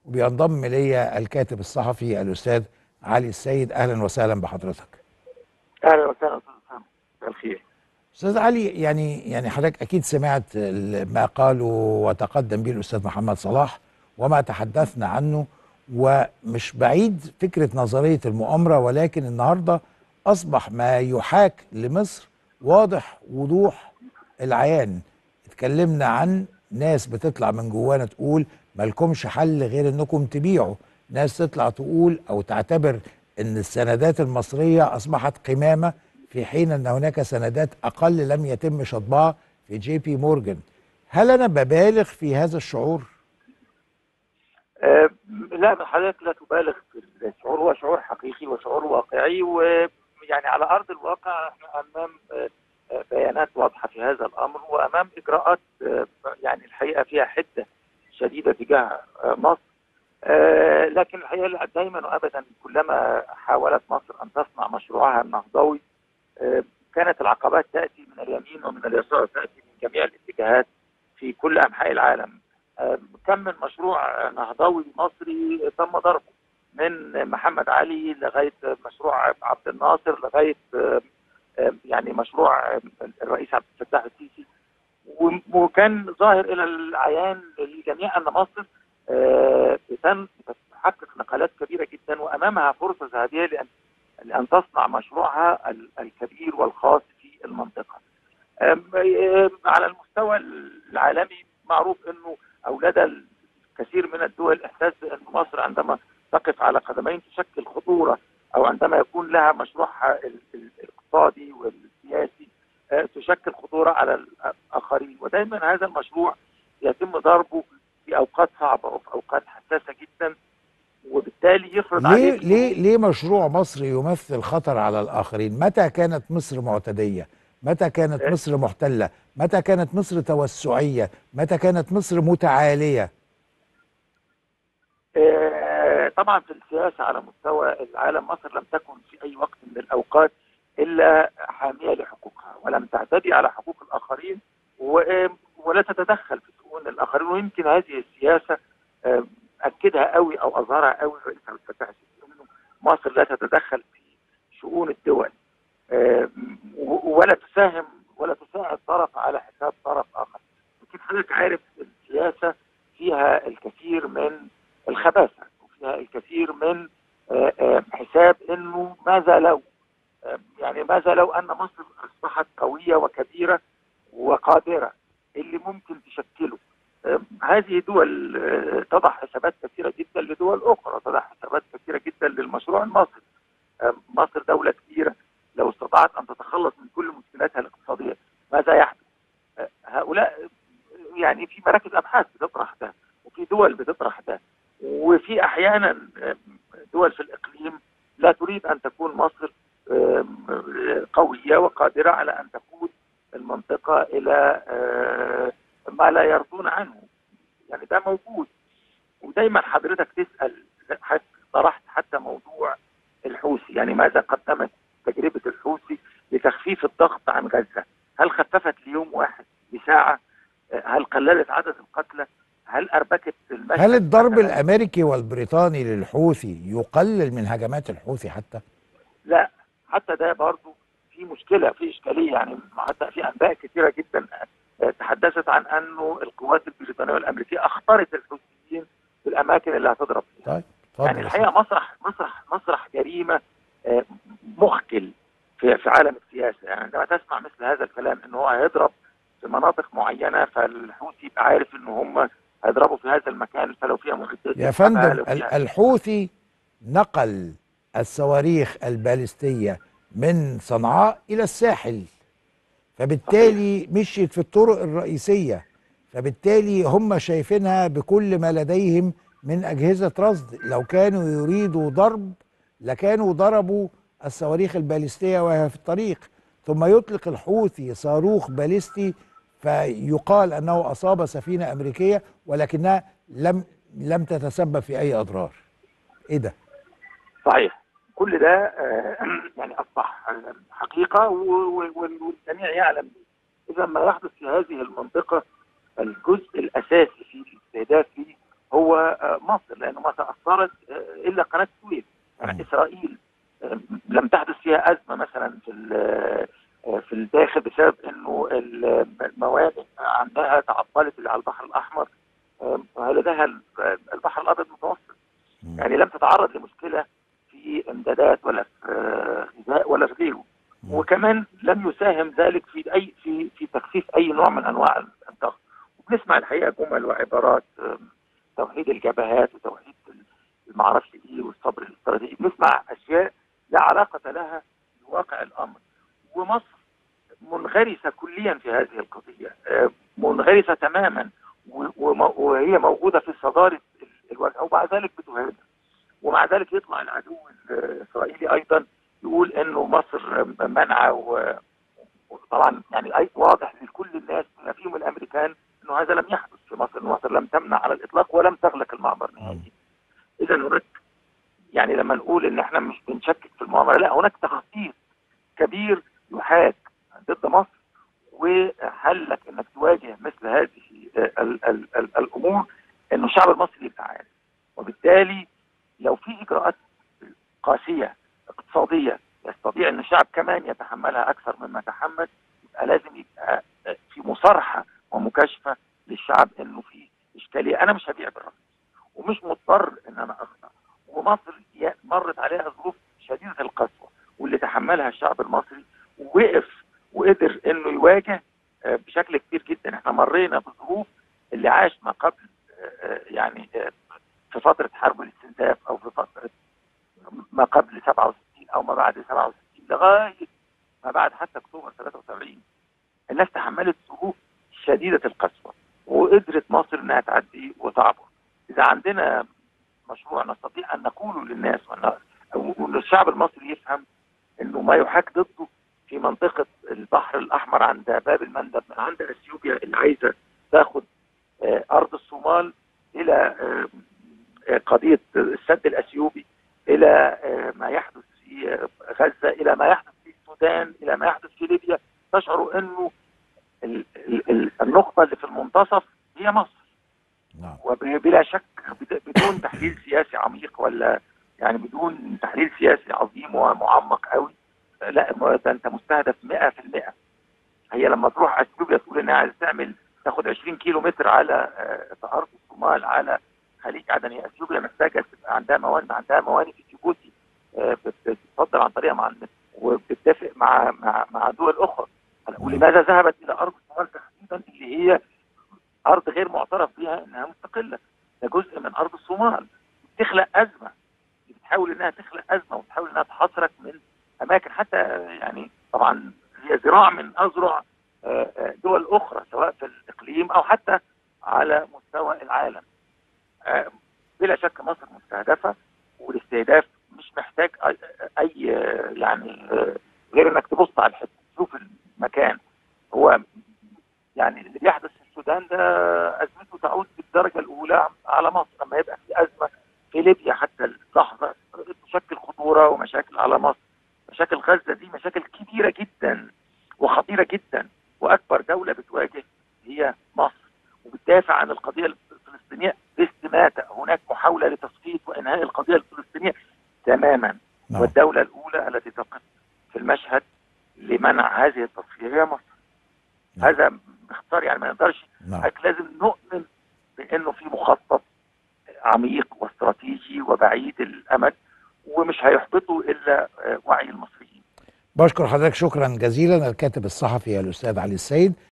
وبينضم لي الكاتب الصحفي الاستاذ علي السيد اهلا وسهلا بحضرتك اهلا وسهلا استاذ اسامه الخير استاذ علي يعني يعني حضرتك اكيد سمعت ال- ما قاله وتقدم به الاستاذ محمد صلاح وما تحدثنا عنه ومش بعيد فكره نظريه المؤامره ولكن النهارده اصبح ما يحاك لمصر واضح وضوح العيان اتكلمنا عن ناس بتطلع من جوانا تقول مالكمش حل غير انكم تبيعوا ناس تطلع تقول او تعتبر ان السندات المصريه اصبحت قمامه في حين ان هناك سندات اقل لم يتم شطبها في جي بي مورجان هل انا ببالغ في هذا الشعور آه لا حضرتك لا تبالغ في الشعور هو شعور حقيقي وشعور واقعي ويعني على ارض الواقع احنا امام آه آه، بيانات واضحه في هذا الامر وامام اجراءات آه، يعني الحقيقه فيها حده شديده تجاه آه، مصر آه، لكن الحقيقه دائما وابدا كلما حاولت مصر ان تصنع مشروعها النهضوي آه، كانت العقبات تاتي من اليمين ومن اليسار تاتي من جميع الاتجاهات في كل انحاء العالم آه، كم من مشروع نهضوي مصري تم ضربه من محمد علي لغايه مشروع عبد الناصر لغايه آه، آه، يعني مشروع آه، الرئيس عبد الفتاح السيسي و- وكان ظاهر الى العيان للجميع ان مصر آه، بتن- بتحقق نقلات كبيره جدا وامامها فرصه ذهبيه لان لان تصنع مشروعها ال- الكبير والخاص في المنطقه. آم، آم، على المستوى العالمي معروف انه او لدى الكثير من الدول احساس بان مصر عندما تقف على قدمين تشكل خطوره او عندما يكون لها مشروعها ال- ال- الاقتصادي والسياسي آه، تشكل خطوره على الاخرين ودائما هذا المشروع يتم ضربه في اوقات صعبه وفي اوقات حساسه جدا وبالتالي يفرض ليه عليك ليه ليه مشروع مصر يمثل خطر على الاخرين متى كانت مصر معتديه متى كانت إيه؟ مصر محتله متى كانت مصر توسعيه متى كانت مصر متعاليه آه، طبعا في السياسه على مستوى العالم مصر لم تكن في اي وقت من الاوقات الا حاميه لحقوقها ولم تعتدي على حقوق الاخرين و- ولا تتدخل في شؤون الاخرين ويمكن هذه السياسه آه، اكدها قوي او اظهرها قوي الرئيس عبد الفتاح السيسي انه مصر لا تتدخل في شؤون الدول آه، و- ولا تساهم ولا تساعد طرف على حساب طرف اخر لكن حضرتك عارف السياسه فيها الكثير من الخباثه وفيها الكثير من آه، آه، حساب انه ماذا لو آه، يعني ماذا لو ان مصر اصبحت قويه وكبيره وقادره اللي ممكن تشكله آه، هذه دول آه، تضع حسابات كثيره جدا لدول اخرى تضع حسابات كثيره جدا للمشروع المصري آه، مصر دوله كبيره لو استطاعت ان تتخلص من كل مشكلاتها الاقتصاديه ماذا يحدث؟ آه، هؤلاء يعني في مراكز ابحاث بتطرح ده وفي دول بتطرح ده وفي احيانا دول في الاقليم لا تريد ان تكون مصر قويه وقادره على ان تقود المنطقه الى ما لا يرضون عنه يعني ده موجود ودايما حضرتك تسال حت- طرحت حتى موضوع الحوثي يعني ماذا قدمت تجربه الحوثي لتخفيف الضغط عن غزه؟ هل خففت ليوم واحد بساعه؟ هل قللت عدد القتلى؟ هل اربكت المشهد هل الضرب مثلاً؟ الامريكي والبريطاني للحوثي يقلل من هجمات الحوثي حتى لا حتى ده برضو في مشكله في اشكاليه يعني حتى في انباء كثيره جدا آه، تحدثت عن انه القوات البريطانيه والامريكيه اخطرت الحوثيين في الاماكن اللي هتضرب فيها طيب اتفضل يعني يا الحقيقه مسرح مسرح مسرح جريمه آه، مخجل في في عالم السياسه يعني عندما تسمع مثل هذا الكلام ان هو هيضرب في مناطق معينه فالحوثي يبقى عارف ان هم هيضربوا في هذا المكان فلو فيها معدات يا يسحبها، فندم لو ال- فيها- الحوثي نقل الصواريخ البالستية من صنعاء إلى الساحل فبالتالي مشيت في الطرق الرئيسية فبالتالي هم شايفينها بكل ما لديهم من أجهزة رصد لو كانوا يريدوا ضرب لكانوا ضربوا الصواريخ البالستية وهي في الطريق ثم يطلق الحوثي صاروخ باليستي فيقال أنه أصاب سفينة أمريكية ولكنها لم لم تتسبب في أي أضرار إيه ده؟ صحيح كل ده آه، يعني اصبح آه، حقيقه و- و- وال- والجميع يعلم اذا ما يحدث في هذه المنطقه الجزء الاساسي في الاستهداف فيه هو آه، مصر لانه ما تاثرت آه، الا قناه السويس يعني مم. اسرائيل آه، لم تحدث فيها ازمه مثلا في ال- آه، في الداخل بسبب انه الموانئ عندها تعطلت اللي على البحر الاحمر آه، هلدها ال- البحر الابيض المتوسط مم. يعني لم تتعرض لمشكله في امدادات ولا في آه، غذاء ولا في غيره مم. وكمان لم يساهم ذلك في اي في في تخفيف اي نوع من انواع الضغط وبنسمع الحقيقه جمل وعبارات آم، توحيد الجبهات وتوحيد المعرفش ايه والصبر الاستراتيجي بنسمع اشياء لا علاقه لها بواقع الامر ومصر منغرسه كليا في هذه القضيه آه، منغرسه تماما و- وم- وهي موجوده في صداره ال- الواجهه ومع ذلك بتهاجم ومع ذلك يطلع العدو الاسرائيلي ايضا يقول انه مصر منع و- وطبعا يعني أي- واضح لكل الناس بما فيهم الامريكان انه هذا لم يحدث في مصر مصر لم تمنع على الاطلاق ولم تغلق المعبر نهائيا اذا هناك يعني لما نقول ان احنا مش بنشكك في المؤامره لا هناك تخطيط كبير يحاك ضد مصر وحلك انك تواجه مثل هذه ال ال ال الامور انه الشعب المصري يبقى عارف وبالتالي لو في اجراءات قاسيه اقتصاديه يستطيع ان الشعب كمان يتحملها اكثر مما تحمل يبقى لازم يبقى في مصارحه ومكاشفه للشعب انه في اشكاليه انا مش هبيع بالرصيد ومش مضطر ان انا اخضع ومصر ي- مرت عليها ظروف شديده القسوه واللي تحملها الشعب المصري ووقف وقدر انه يواجه آه، بشكل كبير جدا احنا مرينا بظروف اللي عاش ما قبل آه، آه، يعني آه، في فتره حرب الاستنزاف او في فتره ما قبل 67 او ما بعد 67 لغايه ما بعد حتى اكتوبر 73 الناس تحملت ظروف شديده القسوه وقدرت مصر انها تعدي وتعبر اذا عندنا مشروع نستطيع ان نقوله للناس وان وان الشعب المصري يفهم انه ما يحاك ضده في منطقه البحر الاحمر عند باب المندب من عند اثيوبيا اللي عايزه تاخد آه، ارض الصومال الى آه، آه، قضيه السد الاثيوبي الى آه، ما يحدث في آه، غزه الى ما يحدث في السودان الى ما يحدث في ليبيا تشعر انه ال- ال- ال- النقطه اللي في المنتصف هي مصر نعم وبلا شك بد- بدون تحليل سياسي عميق ولا يعني بدون تحليل سياسي عظيم ومعمق قوي لا ما ده انت مستهدف 100% هي لما تروح اثيوبيا تقول انها عايزه تعمل تاخد 20 كيلو متر على آه، في ارض الصومال على خليج عدن هي اثيوبيا محتاجه تبقى عندها موانئ عندها موانئ في جيبوتي آه، بت- بتفضل عن طريقها مع النت وبتتفق مع مع مع دول اخرى ولماذا ذهبت الى ارض الصومال تحديدا اللي هي ارض غير معترف بها انها مستقله ده جزء من ارض الصومال بتخلق ازمه بتحاول انها تخلق ازمه وبتحاول انها تحاصرك من اماكن حتى يعني طبعا هي ذراع من اذرع آه، آه، دول اخرى سواء في الاقليم او حتى على مستوى العالم آه، بلا شك مصر مستهدفه والاستهداف مش محتاج اي أي، آه، يعني آه، غير انك تبص على الحته تشوف المكان هو يعني اللي بيحدث في السودان ده ازمته تعود بالدرجه الاولى على مصر لما يبقى في ازمه في ليبيا حتى اللحظه تشكل خطوره ومشاكل على مصر مشاكل غزه دي مشاكل كبيره جدا وخطيره جدا واكبر دوله بتواجه هي مصر وبتدافع عن القضيه الفلسطينيه باستماته هناك محاوله لتصفيه وانهاء القضيه الفلسطينيه تماما نعم والدوله الاولى التي تقف في المشهد لمنع هذه التصفيه هي مصر نعم. هذا باختصار يعني ما نقدرش نعم حضرتك لازم نؤمن بانه في مخطط عميق واستراتيجي وبعيد الامد ومش هيحبطه الا آه، وعي المصريين بشكر حضرتك شكرا جزيلا الكاتب الصحفي الاستاذ علي السيد